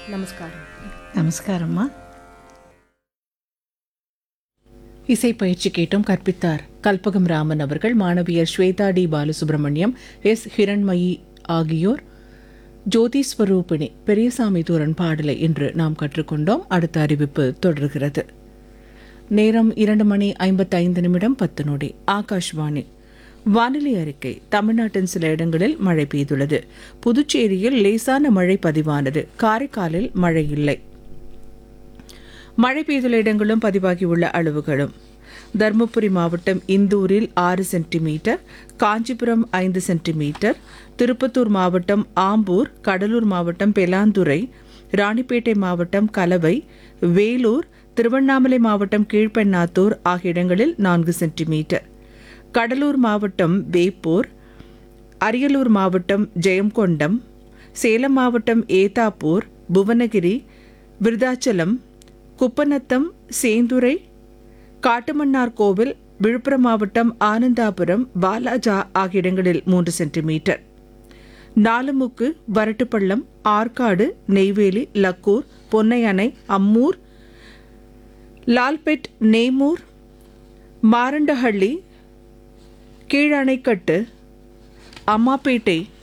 நமஸ்காரம் நமஸ்காரம்மா இசை பயிற்சி கேட்டும் கற்பித்தார் கல்பகம் ராமன் அவர்கள் மாணவியர் ஸ்வேதா டி பாலசுப்ரமணியம் எஸ் ஹிரண்மயி ஆகியோர் ஜோதி ஸ்வரூபிணி பெரியசாமி தூரன் பாடலை இன்று நாம் கற்றுக்கொண்டோம் அடுத்த அறிவிப்பு தொடர்கிறது நேரம் இரண்டு மணி ஐம்பத்தைந்து நிமிடம் பத்து நொடி ஆகாஷ்வாணி வானிலை அறிக்கை தமிழ்நாட்டின் சில இடங்களில் மழை பெய்துள்ளது புதுச்சேரியில் லேசான மழை பதிவானது காரைக்காலில் மழை இல்லை மழை பெய்துள்ள இடங்களும் பதிவாகியுள்ள அளவுகளும் தருமபுரி மாவட்டம் இந்தூரில் ஆறு சென்டிமீட்டர் காஞ்சிபுரம் ஐந்து சென்டிமீட்டர் திருப்பத்தூர் மாவட்டம் ஆம்பூர் கடலூர் மாவட்டம் பெலாந்துறை ராணிப்பேட்டை மாவட்டம் கலவை வேலூர் திருவண்ணாமலை மாவட்டம் கீழ்பெண்ணாத்தூர் ஆகிய இடங்களில் நான்கு சென்டிமீட்டர் கடலூர் மாவட்டம் வேப்பூர் அரியலூர் மாவட்டம் ஜெயங்கொண்டம் சேலம் மாவட்டம் ஏதாப்பூர் புவனகிரி விருதாச்சலம் குப்பநத்தம் சேந்துரை காட்டுமன்னார் கோவில் விழுப்புரம் மாவட்டம் ஆனந்தாபுரம் பாலாஜா ஆகிய இடங்களில் மூன்று சென்டிமீட்டர் நாலுமுக்கு வரட்டுப்பள்ளம் ஆற்காடு நெய்வேலி லக்கூர் பொன்னையணை அம்மூர் லால்பெட் நெய்மூர் மாரண்டஹள்ளி கீழணைக்கட்டு அம்மாப்பேட்டை